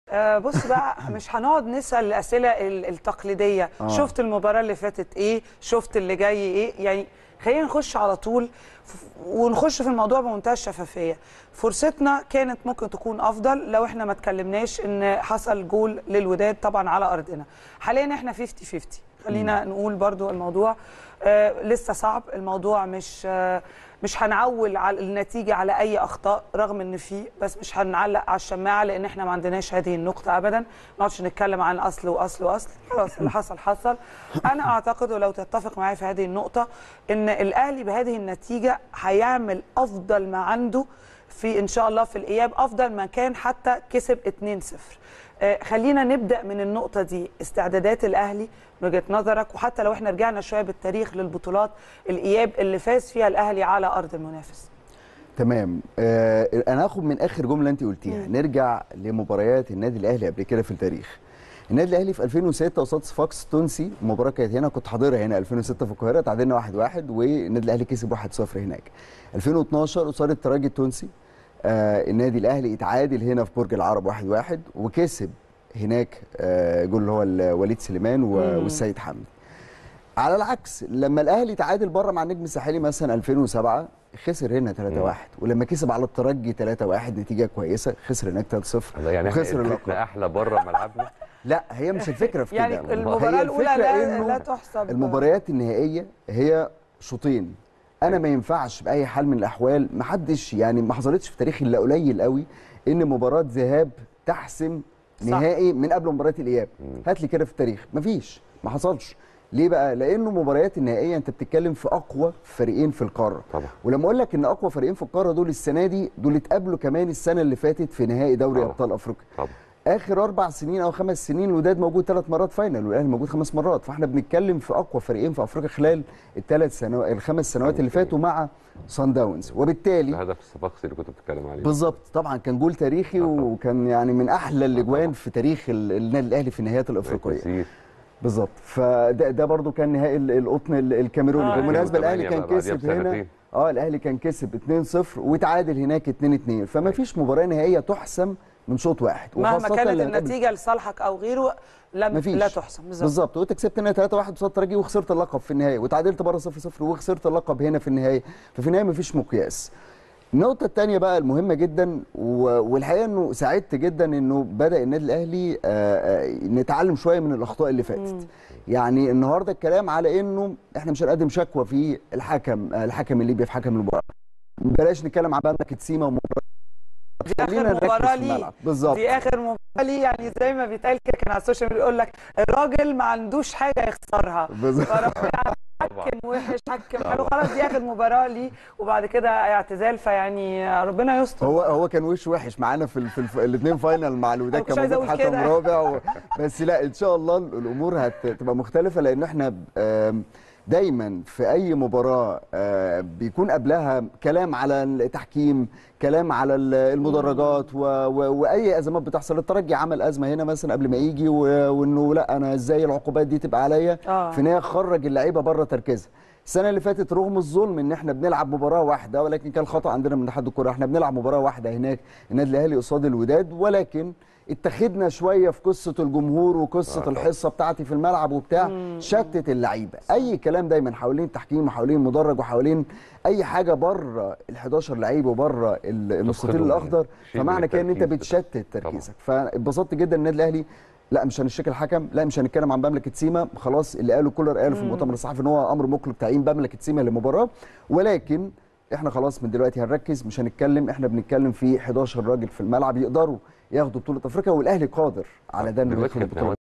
آه بص بقى مش هنقعد نسال الاسئله ال- التقليديه آه. شفت المباراه اللي فاتت ايه شفت اللي جاي ايه يعني خلينا نخش على طول ف- ونخش في الموضوع بمنتهى الشفافيه فرصتنا كانت ممكن تكون افضل لو احنا ما اتكلمناش ان حصل جول للوداد طبعا على ارضنا حاليا احنا 50 50 خلينا نقول برضو الموضوع آه لسه صعب الموضوع مش آه مش هنعول على النتيجه على اي اخطاء رغم ان في بس مش هنعلق على الشماعه لان احنا ما عندناش هذه النقطه ابدا ما نقعدش نتكلم عن اصل واصل واصل خلاص اللي حصل حصل انا اعتقد ولو تتفق معايا في هذه النقطه ان الاهلي بهذه النتيجه هيعمل افضل ما عنده في ان شاء الله في الاياب افضل ما كان حتى كسب 2-0 آه، خلينا نبدا من النقطه دي استعدادات الاهلي من وجهه نظرك وحتى لو احنا رجعنا شويه بالتاريخ للبطولات الاياب اللي فاز فيها الاهلي على ارض المنافس تمام آه انا هاخد من اخر جمله انت قلتيها نرجع لمباريات النادي الاهلي قبل كده في التاريخ النادي الاهلي في 2006 قصاد صفاقس التونسي المباراه كانت هنا كنت حاضرها هنا 2006 في القاهره تعادلنا 1-1 والنادي الاهلي كسب 1-0 هناك 2012 قصاد الترجي التونسي آه النادي الاهلي اتعادل هنا في برج العرب 1-1 وكسب هناك آه جول اللي هو ال- وليد سليمان و- مم. والسيد حمدي على العكس لما الاهلي تعادل بره مع النجم الساحلي مثلا 2007 خسر هنا 3-1 ولما كسب على الترجي 3-1 نتيجه كويسه خسر هناك 3-0 ده يعني وخسر اللقب احنا احلى بره ملعبنا لا هي مش الفكره في كده يعني المباراه هي الاولى الفكرة لا, إنه لا تحسب المباريات النهائيه هي شوطين انا ما ينفعش باي حال من الاحوال ما حدش يعني ما حصلتش في تاريخ الا قليل قوي ان مباراه ذهاب تحسم صح. نهائي من قبل مباراه الاياب هات لي كده في التاريخ مفيش ما حصلش ليه بقى لانه مباريات النهائيه انت بتتكلم في اقوى فريقين في القاره طبعا ولما اقول لك ان اقوى فريقين في القاره دول السنه دي دول اتقابلوا كمان السنه اللي فاتت في نهائي دوري طبعا. ابطال افريقيا طبعا اخر اربع سنين او خمس سنين الوداد موجود ثلاث مرات فاينل والاهلي موجود خمس مرات فاحنا بنتكلم في اقوى فريقين في افريقيا خلال الثلاث سنوات الخمس سنوات اللي فاتوا مع سان داونز وبالتالي الهدف الصفاقسي اللي كنت بتتكلم عليه بالظبط طبعا كان جول تاريخي آه طبعا. وكان يعني من احلى الاجوان طبعا. في تاريخ ال- النادي الاهلي في النهائيات الافريقيه كتير. بالظبط فده ده برضو كان نهائي ال- القطن ال- الكاميروني آه. بالمناسبه الاهلي 2008 كان بقى بعديها كسب هنا بسنتين. اه الاهلي كان كسب 2-0 وتعادل هناك 2-2 فما فيش مباراه نهائيه تحسم من شوط واحد مهما وخاصة كانت لما تقابل- النتيجه لصالحك او غيره لم مفيش. لا تحسب بالظبط بالظبط وانت كسبت هنا 3 1 قصاد الترجي وخسرت اللقب في النهايه وتعادلت بره 0 0 وخسرت اللقب هنا في النهايه ففي النهايه مفيش مقياس النقطة الثانية بقى المهمة جدا و- والحقيقة انه سعدت جدا انه بدأ النادي الاهلي آه، آه، نتعلم شوية من الاخطاء اللي فاتت. يعني النهارده الكلام على انه احنا مش هنقدم شكوى في الحكم آه، الحكم الليبي في حكم المباراة. بلاش نتكلم عن مملكة سيما ومباراة دي خلينا اخر نركز مباراه في ليه الملعب. بالظبط دي اخر مباراه ليه يعني زي ما بيتقال كده كان على السوشيال ميديا يقول لك الراجل ما عندوش حاجه يخسرها بالظبط فربنا طبعا. حكم وحش حكم حلو خلاص دي اخر مباراه ليه وبعد كده اعتزال فيعني ربنا يستر هو هو كان وش وحش معانا في ال- في الف... الاثنين فاينل مع الوداد أنا كنتش كان عايزة موجود أقول حكم كده. رابع و... بس لا ان شاء الله الامور هتبقى مختلفه لان احنا آم، دايما في اي مباراه آه، بيكون قبلها كلام على التحكيم كلام على ال- المدرجات و... و... واي ازمات بتحصل الترجي عمل ازمه هنا مثلا قبل ما يجي و... وانه لا انا ازاي العقوبات دي تبقى عليا آه. في النهايه خرج اللعيبه بره تركيزها السنه اللي فاتت رغم الظلم ان احنا بنلعب مباراه واحده ولكن كان خطا عندنا من اتحاد الكره احنا بنلعب مباراه واحده هناك النادي الاهلي قصاد الوداد ولكن اتخذنا شويه في قصه الجمهور وقصه آه. الحصه بتاعتي في الملعب وبتاع شتت اللعيبه اي كلام دايما حوالين التحكيم وحوالين المدرج وحوالين اي حاجه بره ال 11 لعيب وبره ال- المستطيل تفقدهم الاخضر شيء من فمعنى كده ان انت التركيز بتشتت تركيزك فاتبسطت جدا النادي الاهلي لا مش هنشتكي الحكم لا مش هنتكلم عن مملكه سيما خلاص اللي قاله كولر قاله في المؤتمر الصحفي ان هو امر مقلق تعيين مملكه سيما لمباراه ولكن احنا خلاص من دلوقتي هنركز مش هنتكلم احنا بنتكلم في 11 راجل في الملعب يقدروا ياخدوا بطوله افريقيا والاهلي قادر على ده انه دلوقتي ياخد كابتن البطوله